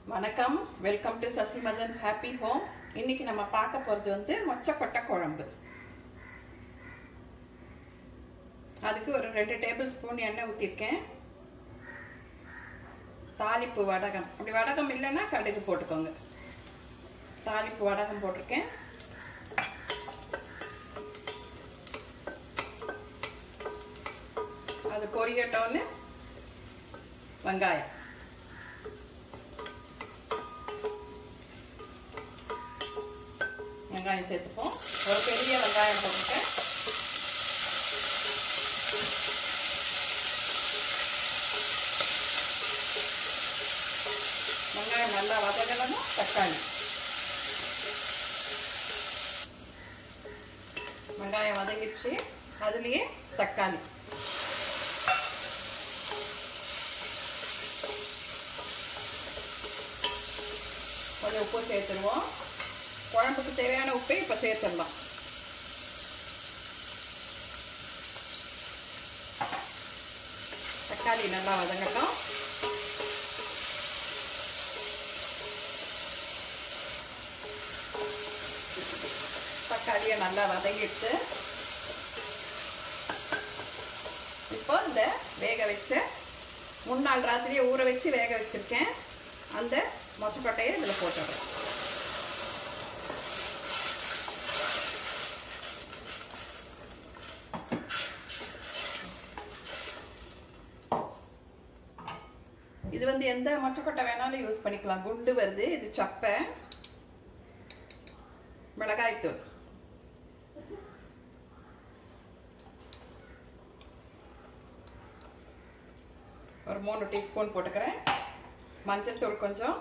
வணக்கம் welcome to Sasi Madan's happy home இன்னைக்கு நம்ம பார்க்க போறது வந்து மொச்சக்கொட்டை குழம்பு அதுக்கு ஒரு ரெண்டு டேபிள் ஸ்பூன் எண்ணெய் ஊற்றிருக்கேன் தாளிப்பு வடகம் அப்படி வடகம் இல்லைன்னா கடுகு போட்டுக்கோங்க தாளிப்பு வடகம் போட்டிருக்கேன் அது பொரியட்டோன்னு வெங்காயம் வெங்காயம் சேர்த்துப்போம் ஒரு பெரிய வெங்காயம் போட்டுருக்கேன் வெங்காயம் நல்லா வதங்கணும் தக்காளி வெங்காயம் வதங்கிடுச்சு அதுலேயே தக்காளி கொஞ்சம் உப்பு சேர்த்துருவோம் குழம்புக்கு தேவையான உப்பை இப்போ சேர்த்துடலாம் தக்காளி நல்லா வதங்கட்டும் தக்காளியை நல்லா வதங்கிட்டு இப்போ இந்த வேக வச்ச முன்னாள் ராத்திரியே ஊற வச்சு வேக வச்சிருக்கேன் அந்த மொச்சக்கொட்டையை இதில் போட்டுடுறேன் இது வந்து எந்த மொச்சக்கொட்டை வேணாலும் யூஸ் பண்ணிக்கலாம் குண்டு வருது இது சப்பை மிளகாய்த்தூள் ஒரு மூணு டீஸ்பூன் போட்டுக்கிறேன் மஞ்சள் தூள் கொஞ்சம்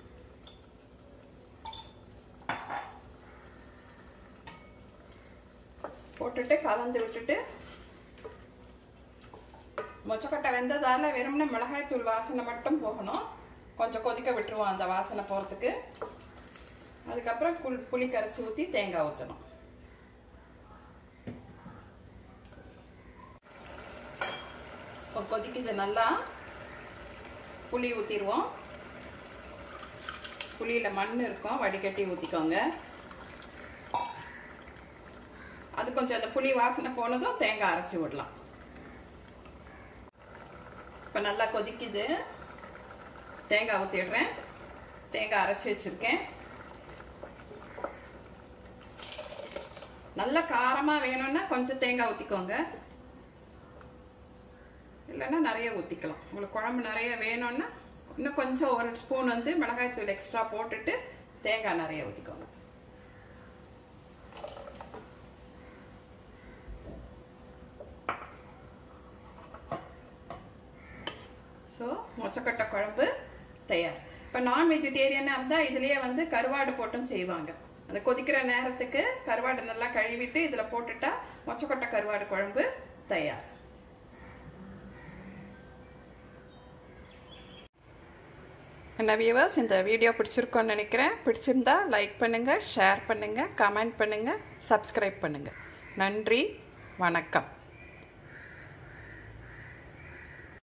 போட்டுட்டு கலந்து விட்டுட்டு மொச்சக்கொட்டை வெந்ததால வெறும்னே மிளகாய் தூள் வாசனை மட்டும் போகணும் கொஞ்சம் கொதிக்க விட்டுருவோம் அந்த வாசனை போகிறதுக்கு அதுக்கப்புறம் புல் புளி கரைச்சி ஊற்றி தேங்காய் ஊற்றணும் இப்போ கொதிக்குது நல்லா புளி ஊற்றிடுவோம் புளியில் மண் இருக்கும் வடிகட்டி ஊற்றிக்கோங்க அது கொஞ்சம் அந்த புளி வாசனை போனதும் தேங்காய் அரைச்சி விடலாம் இப்போ நல்லா கொதிக்குது தேங்காய் ஊற்றிடுறேன் தேங்காய் அரைச்சி வச்சுருக்கேன் நல்ல காரமாக வேணும்னா கொஞ்சம் தேங்காய் ஊற்றிக்கோங்க இல்லைன்னா நிறைய ஊற்றிக்கலாம் உங்களுக்கு குழம்பு நிறைய வேணும்னா இன்னும் கொஞ்சம் ஒரு ஸ்பூன் வந்து மிளகாய்த்தூள் எக்ஸ்ட்ரா போட்டுட்டு தேங்காய் நிறைய ஊற்றிக்கோங்க ஸோ மொச்சக்கொட்டை குழம்பு தயார் இப்போ நான் வெஜிடேரியனாக இருந்தால் இதுலேயே வந்து கருவாடு போட்டும் செய்வாங்க அந்த கொதிக்கிற நேரத்துக்கு கருவாடு நல்லா கழுவிட்டு இதில் போட்டுட்டா மொச்சக்கொட்டை கருவாடு குழம்பு தயார் என்ன வியூவர்ஸ் இந்த வீடியோ பிடிச்சிருக்கோன்னு நினைக்கிறேன் பிடிச்சிருந்தா லைக் பண்ணுங்கள் ஷேர் பண்ணுங்கள் கமெண்ட் பண்ணுங்கள் சப்ஸ்கிரைப் பண்ணுங்கள் நன்றி வணக்கம்